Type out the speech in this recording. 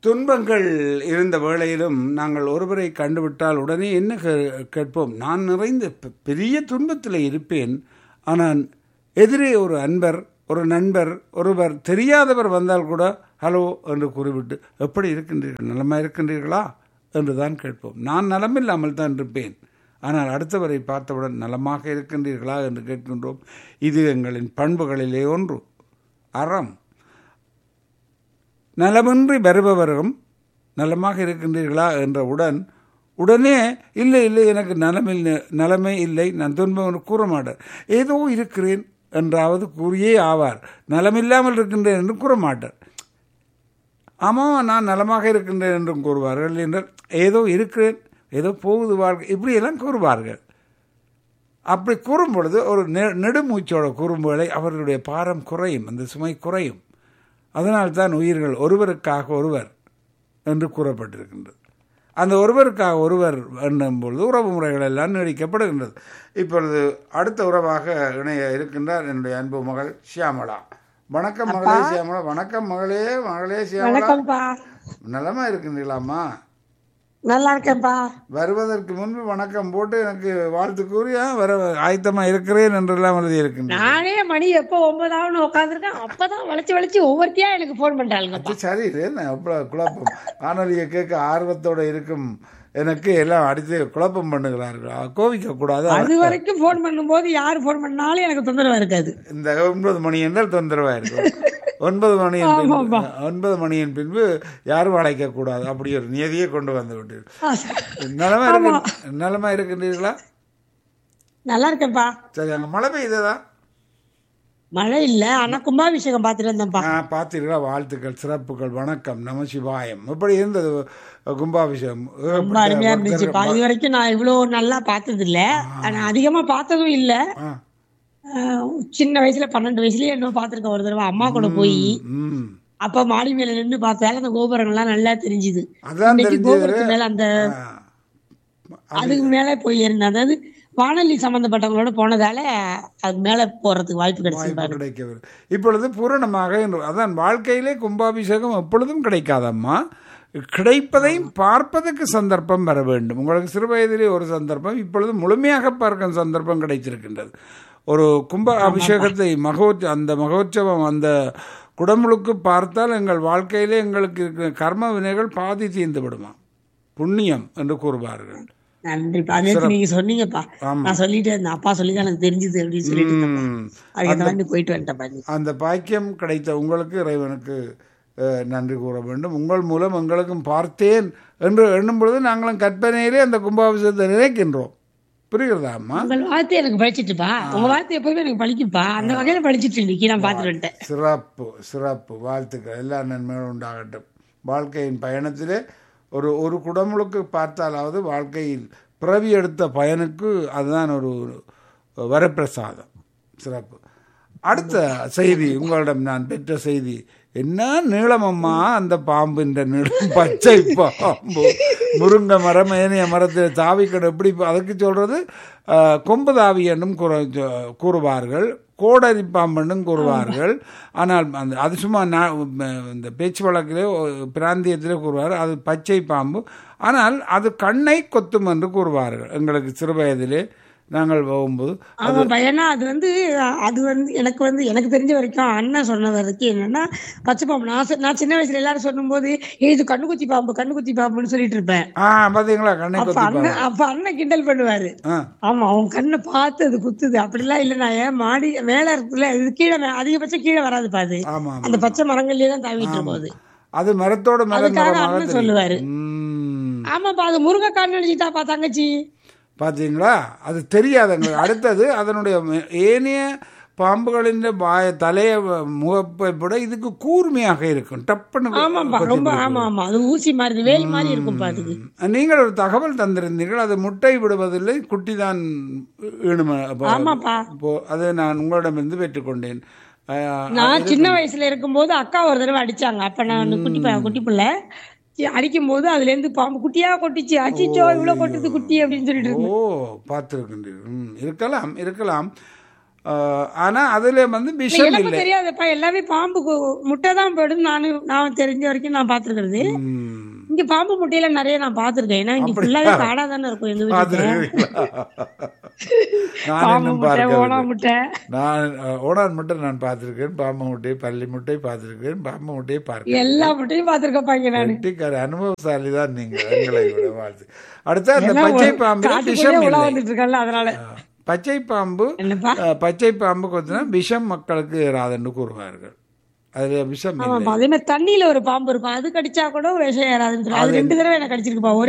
துன்பங்கள் இருந்த வேளையிலும் நாங்கள் ஒருவரை கண்டுவிட்டால் உடனே என்ன கே- கேட்போம் நான் நிறைந்த பெ- பெரிய துன்பத்தில் இருப்பேன் ஆனால் எதிரே ஒரு அன்பர் ஒரு நண்பர் ஒருவர் தெரியாதவர் வந்தால் கூட ஹலோ என்று கூறிவிட்டு எப்படி இருக்கின்றீர்கள் நலமா இருக்கின்றீர்களா என்று தான் கேட்போம் நான் நலமில்லாமல் தான் இருப்பேன் ஆனால் அடுத்தவரை பார்த்தவுடன் நலமாக இருக்கின்றீர்களா என்று கேட்கின்றோம் இது எங்களின் பண்புகளிலே ஒன்று அறம் நலமின்றி வருபவரும் நலமாக இருக்கின்றீர்களா என்றவுடன் உடனே இல்லை இல்லை எனக்கு நலமில் நலமே இல்லை நான் துன்பம் என்று கூற மாட்டார் ஏதோ இருக்கிறேன் என்றாவது கூறியே ஆவார் நலமில்லாமல் இருக்கின்றேன் என்று கூற மாட்டார் ஆமாம் நான் நலமாக இருக்கின்றேன் என்றும் கூறுவார்கள் என்றால் ஏதோ இருக்கிறேன் ஏதோ போகுது வாழ்க்கை இப்படியெல்லாம் கூறுவார்கள் அப்படி கூறும் பொழுது ஒரு நெ- நெடுமூச்சோட கூறும்போது அவர்களுடைய பாரம் குறையும் அந்த சுமை குறையும் அதனால்தான் உயிர்கள் ஒருவருக்காக ஒருவர் என்று கூறப்பட்டிருக்கின்றது அந்த ஒருவருக்காக ஒருவர் என்னும் பொழுது உறவு முறைகள் எல்லாம் நீடிக்கப்படுகின்றது இப்பொழுது அடுத்த உறவாக இணைய இருக்கின்றார் என்னுடைய அன்பு மகள் ஷியாமளா வணக்கம் மகளே ஷியாமளா வணக்கம் மகளே மகளே ஷியாமளா வணக்கம்ப்பா நலமா இருக்கின்றீங்களாம்மா நல்லா இருக்கேன்ப்பா வருவதற்கு முன்பு வணக்கம் போட்டு எனக்கு வாழ்த்து கூறி ஆ, வர ஆயத்தமா இருக்கிறேன் என்றெல்லாம் எழுதி இருக்கின்றேன் நானே மணி எப்போ ஒன்பதாவதுன்னு உட்காந்துருக்கேன் அப்பதான் வளைச்சு வளைச்சு ஒவ்வொருத்தியா எனக்கு ஃபோன் பண்றாளுங்கப்பா அது சரி இது என்ன அவ்வளோ குழப்பம் காணொலியை கேட்க ஆர்வத்தோட இருக்கும் எனக்கு எல்லாம் அடித்து குழப்பம் பண்ணுகிறார்கள் கோவிக்க கூடாது அது வரைக்கும் ஃபோன் பண்ணும்போது யார் ஃபோன் பண்ணாலும் எனக்கு தொந்தரவா இருக்காது இந்த ஒன்பது மணி என்றால் தொந்தரவா இருக்கும் ஒன்பது மணியின் பின்பு ஒன்பது மணியின் பின்பு யாரும் அழைக்க கூடாது அப்படி ஒரு நியதியை கொண்டு வந்து விட்டீர்கள் நலமா இருக்கு நலமா இருக்கின்றீர்களா நல்லா இருக்கேன்ப்பா சரி அங்க மழை பெய்ததா மழை இல்ல ஆனா கும்பாபிஷேகம் பார்த்துட்டு வந்தேன்ப்பா ஆ பார்த்தீர்களா வாழ்த்துக்கள் சிறப்புகள் வணக்கம் நம சிவாயம் எப்படி இருந்தது கும்பாபிஷேகம் ரொம்ப அருமையா இருந்துச்சுப்பா இது வரைக்கும் நான் இவ்வளவு நல்லா பார்த்தது இல்ல ஆனா அதிகமா பார்த்ததும் இல்ல ஆ. ஆஹ், சின்ன வயசுல பன்னெண்டு வயசுலயே என்ன பார்த்திருக்கேன் ஒரு தடவை அம்மா கூட போய் ம் அப்ப மாடி மேல நின்னு பார்த்தால அந்த கோபுரங்கள்லாம் நல்லா தெரிஞ்சுது அதான் இன்னைக்கு தெரிஞ்சது கோபுரத்து மேல அந்த ஆ. அதுக்கு மேல போய் ஏறினேன் அதாவது வானொலி சம்பந்தப்பட்டவங்களோட போனதால அது மேல போறதுக்கு வாய்ப்பு கிடைச்சது வாய்ப்பு கிடைக்கவில்லை இப்பொழுது பூரணமாக இன்று- அதான் வாழ்க்கையிலே கும்பாபிஷேகம் எப்பொழுதும் கிடைக்காதம்மா கிடைப்பதையும் பார்ப்பதற்கு சந்தர்ப்பம் வர வேண்டும் உங்களுக்கு சிறு வயதிலே ஒரு சந்தர்ப்பம் இப்பொழுது முழுமையாக பார்க்கும் சந்தர்ப்பம் கிடைத்திருக்கின்றது ஒரு கும்ப அபிஷேகத்தை மகோத் அந்த மகோற்சவம் அந்த குடமுழுக்கு பார்த்தால் எங்கள் வாழ்க்கையிலே எங்களுக்கு இருக்கிற கர்ம வினைகள் பாதி தீர்ந்து விடுமா புண்ணியம் என்று கூறுவார்கள் நன்றிப்பா நேற்று நீங்க சொன்னீங்கப்பா நான் சொல்லிட்டே இருந்தேன் அப்பா சொல்லி தான் எனக்கு தெரிஞ்சது அப்படின்னு சொல்லிட்டு இருந்தேன். ம். அதுக்கு அந்த மாதிரி போயிட்டு வந்துட்டேன்ப்பா நீ. அந்த பாக்கியம் கிடைத்த உங்களுக்கு இறைவனுக்கு அஹ், நன்றி கூற வேண்டும் உங்கள் மூலம் எங்களுக்கும் பார்த்தேன் என்று எண்ணும் பொழுது நாங்களும் கற்பனையிலே அந்த கும்பாபிஷேகத்தை நினைக்கின்றோம் புரிகிறதா அம்மா உங்கள் வார்த்தை எனக்கு பழிச்சிட்டுப்பா உங்க வார்த்தை எப்பவுமே எனக்கு பழிக்குப்பா அந்த வகையில பழிச்சிட்டு இன்னைக்கு நான் பாத்துட்டு வந்துட்டேன் சிறப்பு சிறப்பு வாழ்த்துக்கள் எல்லா நன்மைகளும் உண்டாகட்டும் வாழ்க்கையின் பயணத்திலே ஒரு ஒரு குடமுழுக்கு பார்த்தாலாவது வாழ்க்கையில் பிறவி எடுத்த பயனுக்கு அதுதான் ஒரு வரப்பிரசாதம் சிறப்பு அடுத்த செய்தி உங்களிடம் நான் பெற்ற செய்தி என்ன நீளமம்மா அந்த பாம்பின் நீளம் பச்சை பாம்பு முருங்கை மரம் ஏனைய மரத்தில் தாவிக்கடை எப்படி அதுக்கு சொல்றது அஹ், கொம்பு தாவி என்னும் கூற கூறுவார்கள் கோடரி பாம்பென்னும் கூறுவார்கள் ஆனால் அந்த அது சும்மா நா- இந்த பேச்சு வழக்கிலே ஒ- பிராந்தியத்திலே கூறுவார் அது பச்சை பாம்பு ஆனால் அது கண்ணை கொத்தும் என்று கூறுவார்கள் எங்களுக்கு சிறு வயதிலே நாங்கள் போகும்போது ஆமாப்பா ஏன்னா அது வந்து அது வந்து எனக்கு வந்து எனக்கு தெரிஞ்ச வரைக்கும் அண்ணன் சொன்ன வரைக்கும் என்னன்னா பச்சை பாம்பு நான் சொ- நான் சின்ன வயசுல எல்லாரும் சொல்லும்போது "ஏய், இது கண்ணுக்குத்தி பாம்பு கண்ணுக்குத்தி பாம்புன்னு சொல்லிட்டு இருப்பேன் ஆ பாத்தீங்களா கண்ணை அப்ப கொத்தி அண்ணன் அப்ப அண்ணன் கிண்டல் பண்ணுவாரு ஆ ஆமா அவன் கண்ணை பார்த்து அது குத்துது அப்படிலாம் இல்ல நான் ஏன் மாடி மேல இருக்குல்ல இது கீழே மே- அதிகபட்சம் கீழே வராது பாது ஆமா ஆமா அந்த பச்சை மரங்கள்லயே தான் தாவிட்டு இருக்கும் அது அது மரத்தோட மரம் அதுக்காக மரமாக அண்ணன் தெரியும். சொல்லுவாரு ம். ஆமாப்பா அது முருங்கைக்கான்னு நினைச்சிட்டாப்பா தங்கச்சி பாத்தீங்களா அது தெரியாது எங்களுக்கு அடுத்தது அதனுடைய மே- ஏனைய பாம்புகளின் வாய தலைய முகப்பை விட இதுக்கு கூர்மையாக இருக்கும் டப்புன்னு ஆமாப்பா கொத்தி ரொம்ப பிடிக்கும். ஆமா ஆமா அது ஊசி மாதிரி வேலி மாதிரி இருக்கும்பா அதுக்கு நீங்கள் ஒரு தகவல் தந்திருந்தீர்கள் அது முட்டை விடுவதில்லை குட்டி தான் ஈணும அப்போ- ஆமாப்பா அப்போ அது நான் உங்களிடமிருந்து பெற்றுக்கொண்டேன் அஹ், நான் சின்ன வயசுல இருக்கும்போது அக்கா ஒரு தடவை அடிச்சாங்க அப்ப நான் குட்டி பையன் குட்டி பிள்ளை அடிக்கும் போது அதுல இருந்து பாம்பு குட்டியா கொட்டிச்சு அச்சிச்சோ இவ்வளவு கொட்டுது குட்டி அப்படின்னு சொல்லிட்டு ஓ இருந்தேன் பார்த்துருக்கின்றீர்கள் ம், இருக்கலாம் இருக்கலாம் அஹ், ஆனா அதுல வந்து விஷம் எனக்கும் இல்லை தெரியாதுப்பா எல்லாமே பாம்பு கு- முட்டை தான் போடும் நானும் நான் தெரிஞ்ச வரைக்கும் நான் பாத்துருக்கிறது ம். இங்க பாம்பு முட்டையில நிறைய நான் பாத்திருக்கேன் ஏன்னா இங்க ஃபுல்லாவே காடா தானே இருக்கும் எங்க வீட்டுல பார்த்திருக்கிறீங்களா? நான் பாம்பு இன்னும் முட்டை ஓனா பார்க்கவில்லை முட்டை நான் அஹ், ஓடான் முட்டை நான் பார்த்திருக்கேன் பாம்பு முட்டை பள்ளி முட்டை பார்த்திருக்கேன் பாம்பு முட்டையை பார்க்கிறேன் எல்லா முட்டையும் பாத்திருக்கப்பாங்க நானு வெட்டிக்கார அனுபவசாலி தான் நீங்க எங்களை விட வாழ்த்து அடுத்து அந்த ஏன்னா பச்சை ஒரு பாம்பு காட்டுக்குள்ளே விஷம் உலா இல்லை வந்துட்டு இருக்கல அதனால அஹ், பச்சை பாம்பு என்னப்பா அஹ், பச்சை பாம்பு கொத்தினா விஷம் மக்களுக்கு ஏறாதுன்னு கூறுவார்கள் அதுல விஷம் இல்லை ஆமாப்பா அதே மாதிரி தண்ணியில ஒரு பாம்பு இருக்கும் அது கடிச்சா கூட விஷம் ஏறாதுன்னு சொல்லி அது ரெண்டு தடவை என்ன கடிச்சிருக்குப்பா ஒரே